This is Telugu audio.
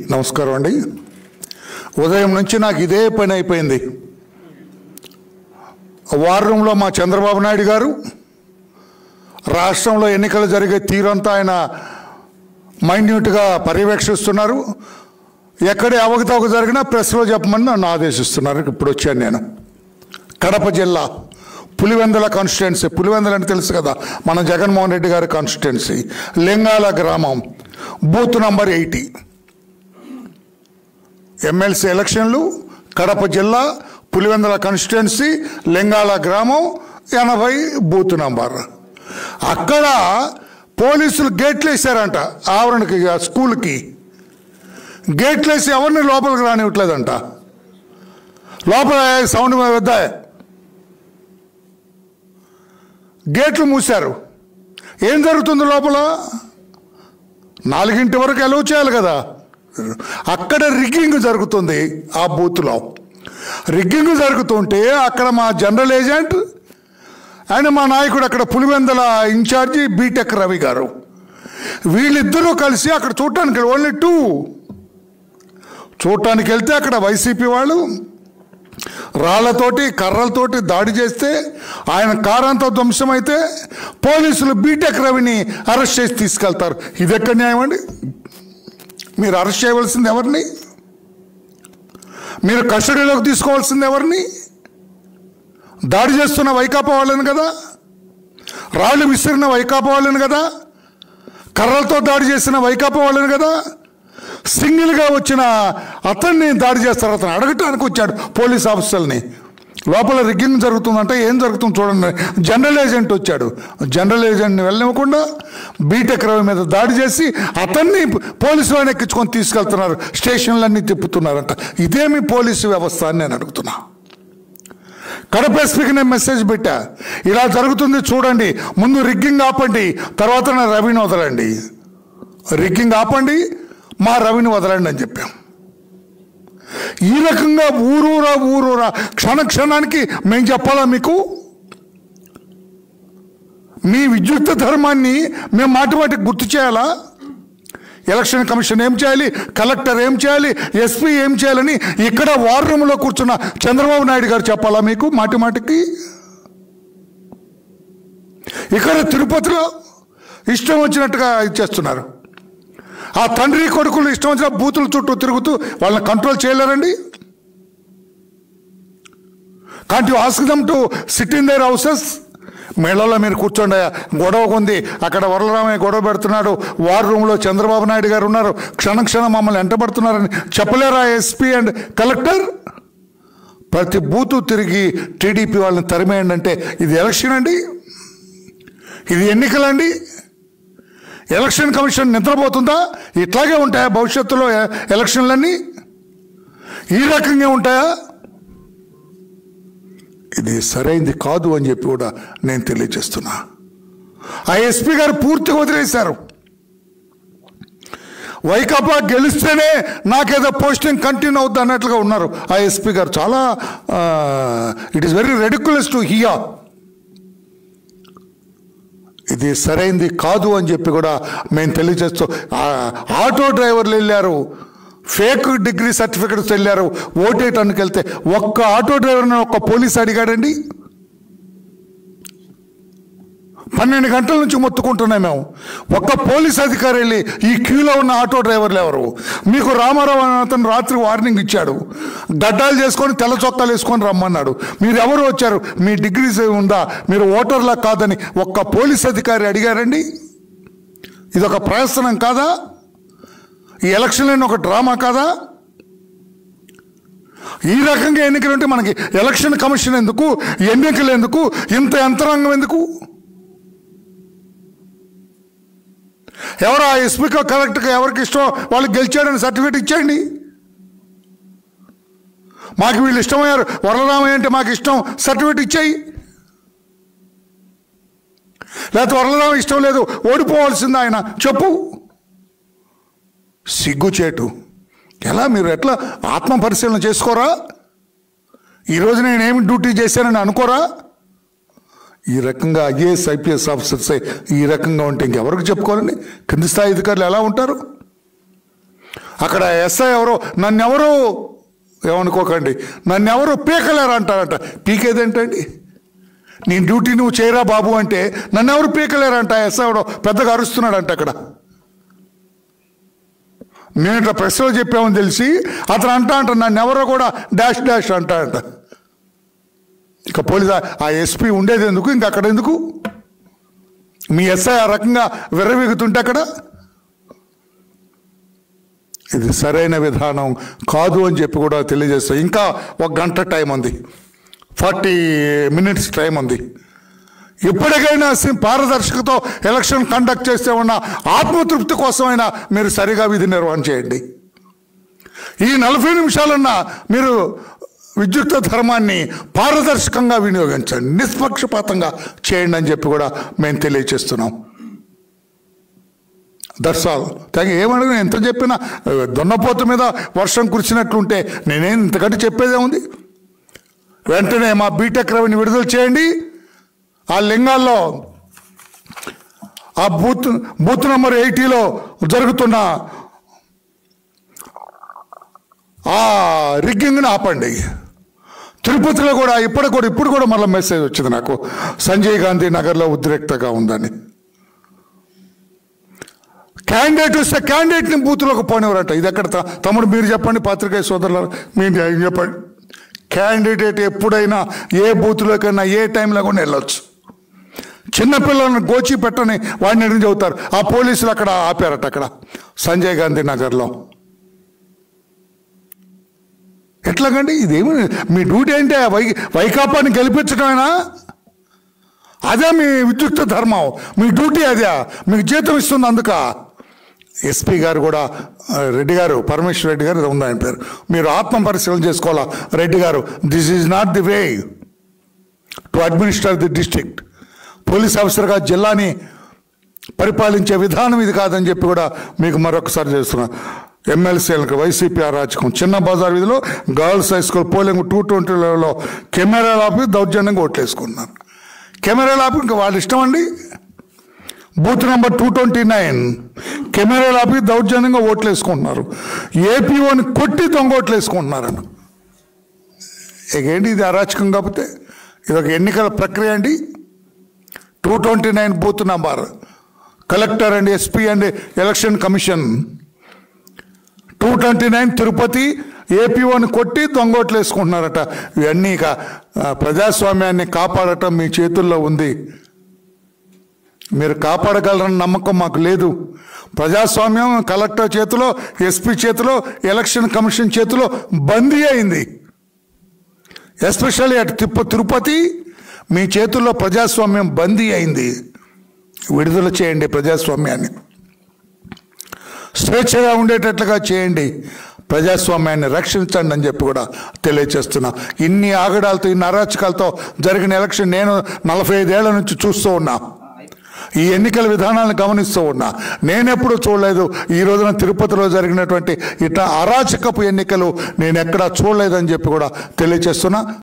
నమస్కారం అండి ఉదయం నుంచి నాకు ఇదే పని అయిపోయింది వార్ రూమ్లో మా చంద్రబాబు నాయుడు గారు రాష్ట్రంలో ఎన్నికలు జరిగే తీరంతా ఆయన మైన్యూట్గా పర్యవేక్షిస్తున్నారు ఎక్కడే అవకతవక జరిగినా ప్రెస్లో చెప్పమని నన్ను ఆదేశిస్తున్నారు ఇప్పుడు వచ్చాను నేను కడప జిల్లా పులివెందల కాన్స్టిట్యున్సీ పులివెందల అంటే తెలుసు కదా మన జగన్మోహన్ రెడ్డి గారి కాన్స్టిట్యున్సీ లింగాల గ్రామం బూత్ నంబర్ ఎయిటీ ఎమ్మెల్సీ ఎలక్షన్లు కడప జిల్లా పులివెందల కాన్స్టిట్యున్సీ లింగాల గ్రామం ఎనభై బూత్ నంబర్ అక్కడ పోలీసులు గేట్లు వేసారంట ఆవరణకి ఆ స్కూల్కి గేట్లు వేసి ఎవరిని లోపలికి రానివ్వట్లేదంట లోపల సౌండ్ వద్ద గేట్లు మూశారు ఏం జరుగుతుంది లోపల నాలుగింటి వరకు ఎలవ్ చేయాలి కదా అక్కడ రిగ్గింగ్ జరుగుతుంది ఆ బూత్లో రిగ్గింగ్ జరుగుతుంటే అక్కడ మా జనరల్ ఏజెంట్ ఆయన మా నాయకుడు అక్కడ పులివెందల ఇన్ఛార్జి బీటెక్ రవి గారు వీళ్ళిద్దరూ కలిసి అక్కడ చూడటానికి ఓన్లీ టూ చూడటానికి వెళ్తే అక్కడ వైసీపీ వాళ్ళు రాళ్లతోటి కర్రలతోటి దాడి చేస్తే ఆయన కారంతో ధ్వంసమైతే పోలీసులు బీటెక్ రవిని అరెస్ట్ చేసి తీసుకెళ్తారు ఇది ఎక్కడ న్యాయం అండి మీరు అరెస్ట్ చేయవలసింది ఎవరిని మీరు కస్టడీలోకి తీసుకోవాల్సింది ఎవరిని దాడి చేస్తున్న వైకాపా వాళ్ళని కదా రాళ్ళు విసిరిన వైకాపా వాళ్ళని కదా కర్రలతో దాడి చేసిన వైకాపా వాళ్ళని కదా సింగిల్గా వచ్చిన అతన్ని దాడి చేస్తారు అతను అడగటానికి వచ్చాడు పోలీస్ ఆఫీసర్ని లోపల రిగ్గింగ్ జరుగుతుందంటే ఏం జరుగుతుంది చూడండి జనరల్ ఏజెంట్ వచ్చాడు జనరల్ ఏజెంట్ని వెళ్ళనివ్వకుండా బీటెక్ రవి మీద దాడి చేసి అతన్ని పోలీసు వాడిని ఎక్కించుకొని తీసుకెళ్తున్నారు స్టేషన్లన్నీ తిప్పుతున్నారంట ఇదేమి పోలీసు వ్యవస్థ అని నేను అడుగుతున్నా కడప ఎస్పీకి నేను మెసేజ్ పెట్టా ఇలా జరుగుతుంది చూడండి ముందు రిగ్గింగ్ ఆపండి తర్వాత నా రవిని వదలండి రిగ్గింగ్ ఆపండి మా రవిని వదలండి అని చెప్పాం ఈ రకంగా ఊరూరా ఊరూరా క్షణ క్షణానికి మేము చెప్పాలా మీకు మీ విద్యుత్ ధర్మాన్ని మేము మాటి మాటికి గుర్తు చేయాలా ఎలక్షన్ కమిషన్ ఏం చేయాలి కలెక్టర్ ఏం చేయాలి ఎస్పీ ఏం చేయాలని ఇక్కడ వార్ రూమ్లో కూర్చున్న చంద్రబాబు నాయుడు గారు చెప్పాలా మీకు మాటి మాటికి ఇక్కడ తిరుపతిలో ఇష్టం వచ్చినట్టుగా ఇచ్చేస్తున్నారు ఆ తండ్రి కొడుకులు ఇష్టం వచ్చిన బూతుల చుట్టూ తిరుగుతూ వాళ్ళని కంట్రోల్ చేయలేరండి can't you ask them to sit in their houses మేళలో మీరు కూర్చోండి గొడవ ఉంది అక్కడ వరలరామయ్య గొడవ పెడుతున్నాడు వార్ రూమ్లో చంద్రబాబు నాయుడు గారు ఉన్నారు క్షణ క్షణం మమ్మల్ని ఎంటబడుతున్నారని చెప్పలేరా ఎస్పీ అండ్ కలెక్టర్ ప్రతి బూతు తిరిగి టీడీపీ వాళ్ళని తరిమేయండి అంటే ఇది ఎలక్షన్ అండి ఇది ఎన్నికలండి ఎలక్షన్ కమిషన్ నిద్రపోతుందా ఇట్లాగే ఉంటాయా భవిష్యత్తులో ఎ- ఎలక్షన్లన్నీ ఈ రకంగా ఉంటాయా ఇది సరైంది కాదు అని చెప్పి కూడా నేను తెలియజేస్తున్నా ఆ ఎస్పీ గారు పూర్తిగా వదిలేశారు వైకాపా గెలిస్తేనే నాకేదో పోస్టింగ్ కంటిన్యూ అవుద్ది అన్నట్లుగా ఉన్నారు ఆ ఎస్పీ గారు చాలా it is very ridiculous to hear ఇది సరైంది కాదు అని చెప్పి కూడా మేము తెలియజేస్తూ ఆ ఆటో డ్రైవర్లు వెళ్ళారు ఫేక్ డిగ్రీ సర్టిఫికెట్స్ వెళ్ళారు ఓటేయటానికి వెళ్తే ఒక్క ఆటో డ్రైవర్ని ఒక్క పోలీస్ అడిగాడండి పన్నెండు గంటల నుంచి మొత్తుకుంటున్నాం మేము ఒక్క పోలీస్ అధికారి వెళ్ళి ఈ క్యూలో ఉన్న ఆటో డ్రైవర్లు ఎవరు మీకు రామారావు అనే అతను రాత్రి వార్నింగ్ ఇచ్చాడు గడ్డాలు చేసుకొని తెల్ల చొక్కాలు వేసుకొని రమ్మన్నాడు మీరు ఎవరు వచ్చారు మీ డిగ్రీస్ ఉందా మీరు ఓటర్లా కాదని ఒక్క పోలీస్ అధికారి అడిగారండి ఇది ఒక ప్రయత్నం కాదా ఈ ఎలక్షన్ ఒక డ్రామా కాదా ఈ రకంగా ఎన్నికలు ఉంటే మనకి ఎలక్షన్ కమిషన్ ఎందుకు ఎన్నికలు ఎందుకు ఇంత యంత్రాంగం ఎందుకు ఎవరు ఆ ఎస్పీకో కలెక్టర్కి ఎవరికి ఇష్టం వాళ్ళకి గెలిచాడని సర్టిఫికేట్ ఇచ్చేయండి మాకు వీళ్ళు ఇష్టమయ్యారు వరలరామయ్య అంటే మాకు ఇష్టం సర్టిఫికేట్ ఇచ్చేయి లేకపోతే వరలరామ ఇష్టం లేదు ఓడిపోవాల్సింది ఆయన చెప్పు సిగ్గుచేటు ఎలా మీరు ఎట్లా ఆత్మ పరిశీలన చేసుకోరా ఈరోజు నేనేమి డ్యూటీ చేశానని అనుకోరా ఈ రకంగా ఐఏఎస్ ఐపీఎస్ ఆఫీసర్స్ ఈ రకంగా ఉంటే ఇంకెవరికి చెప్పుకోవాలండి కింది స్థాయి అధికారులు ఎలా ఉంటారు అక్కడ ఎస్ఐ ఎవరో నన్ను ఎవరు ఏమనుకోకండి నన్ను ఎవరు పీకలేరు అంటారంట పీకేదేంటండి నీ డ్యూటీ నువ్వు చేయరా బాబు అంటే నన్ను ఎవరు పీకలేరంట ఎస్ఐ ఎవడో పెద్దగా అరుస్తున్నాడంట అక్కడ నేను ఇట్లా ప్రశ్నలు చెప్పామని తెలిసి అతను అంటా అంట నన్ను ఎవరో కూడా డాష్ డాష్ అంటా అంట ఇక పోలీస్ ఆ ఎస్పీ ఉండేది ఎందుకు ఇంక అక్కడ ఎందుకు మీ ఎస్ఐ ఆ రకంగా విర్రవీగుతుంటే అక్కడ ఇది సరైన విధానం కాదు అని చెప్పి కూడా తెలియజేస్తా ఇంకా ఒక గంట టైం ఉంది ఫార్టీ మినిట్స్ టైం ఉంది ఇప్పటికైనా సి- పారదర్శకతో ఎలక్షన్ కండక్ట్ చేస్తే ఉన్న ఆత్మతృప్తి కోసమైనా మీరు సరిగా విధి నిర్వహణ చేయండి ఈ నలభై నిమిషాలన్నా మీరు విద్యుక్త ధర్మాన్ని పారదర్శకంగా వినియోగించండి నిష్పక్షపాతంగా చేయండి అని చెప్పి కూడా మేము తెలియచేస్తున్నాం దట్స్ ఆల్ థ్యాంక్ ఏమడిగినా ఎంత చెప్పినా ఆ, దున్నపోత మీద వర్షం కురిసినట్లుంటే నేనేం ఇంతకంటే చెప్పేదే ఉంది వెంటనే మా బీటెక్ రవిని విడుదల చేయండి ఆ లింగాల్లో ఆ బూత్ బూత్ నెంబర్ ఎయిటీలో జరుగుతున్న ఆ రిగ్గింగ్ని ఆపండి తిరుపతిలో కూడా ఇప్పటికి కూడా ఇప్పుడు కూడా మళ్ళీ మెసేజ్ వచ్చింది నాకు సంజయ్ గాంధీ నగర్లో ఉద్రిక్తగా ఉందని క్యాండిడేట్ వస్తే క్యాండిడేట్ని బూత్లోకి పోనివ్వరట ఇది ఎక్కడ త- తమ్ముడు మీరు చెప్పండి పాత్రికేయ సోదరులు మీరు ఏం చెప్పండి క్యాండిడేట్ ఎప్పుడైనా ఏ బూత్లోకైనా ఏ టైంలో కూడా వెళ్ళొచ్చు చిన్నపిల్లలను గోచి పెట్టని వాడిని ఎడిగి చెబుతారు ఆ పోలీసులు అక్కడ ఆపారట అక్కడ సంజయ్ గాంధీ నగర్లో ఎట్లాగండి ఇదేమి మీ డ్యూటీ ఏంటి వై వైకాపాని గెలిపించడమేనా అదే మీ విద్యుక్త ధర్మం మీ డ్యూటీ అదే మీకు జీతం ఇస్తుంది అందుక ఎస్పీ గారు కూడా ఆ, రెడ్డి గారు పరమేశ్వర్ రెడ్డి గారు ఇది ఉంది ఆయన పేరు మీరు ఆత్మ పరిశీలన చేసుకోవాలా రెడ్డి గారు this is not the way to administer the district police ఆఫీసర్గా జిల్లాని పరిపాలించే విధానం ఇది కాదని చెప్పి కూడా మీకు మరొకసారి చేస్తున్నా ఎమ్మెల్సీలకు వైసీపీ అరాచకం చిన్న బజార్ వీధిలో girls high school polling two twenty లెవెల్లో కెమెరాలు ఆపి దౌర్జన్యంగా ఓట్లేసుకున్నారు కెమెరాలు ఆపి ఇంకా వాళ్ళ ఇష్టం అండి booth number two twenty nine కెమెరాలు ఆపి దౌర్జన్యంగా ఓట్లు వేసుకుంటున్నారు ఏపీఓని కొట్టి దొంగ ఓట్లు వేసుకుంటున్నారని ఇక ఏంటి ఇది అరాచకం కాకపోతే ఇది ఒక ఎన్నికల ప్రక్రియ అండి two twenty nine booth number collector and SP and election commission two twenty nine Tirupati ఏపీఓని కొట్టి దొంగోట్లు వేసుకుంటున్నారట ఇవన్నీ ఇక ఆ, ప్రజాస్వామ్యాన్ని కాపాడటం మీ చేతుల్లో ఉంది మీరు కాపాడగలరని నమ్మకం మాకు లేదు ప్రజాస్వామ్యం కలెక్టర్ చేతిలో ఎస్పీ చేతిలో ఎలక్షన్ కమిషన్ చేతిలో బందీ అయింది ఎస్పెషల్లీ అటు తిప్ప తిరుపతి మీ చేతుల్లో ప్రజాస్వామ్యం బందీ అయింది విడుదల చేయండి ప్రజాస్వామ్యాన్ని స్వేచ్ఛగా ఉండేటట్లుగా చేయండి ప్రజాస్వామ్యాన్ని రక్షించండి అని చెప్పి కూడా తెలియచేస్తున్నా ఇన్ని ఆగడాలతో ఇన్ని అరాచకాలతో జరిగిన ఎలక్షన్ నేను నలభై ఐదేళ్ల నుంచి చూస్తూ ఉన్నా ఈ ఎన్నికల విధానాలను గమనిస్తూ ఉన్నా నేనెప్పుడు చూడలేదు ఈ రోజున తిరుపతిలో జరిగినటువంటి ఇట్లా అరాచకపు ఎన్నికలు నేను ఎక్కడా చూడలేదని చెప్పి కూడా తెలియచేస్తున్నా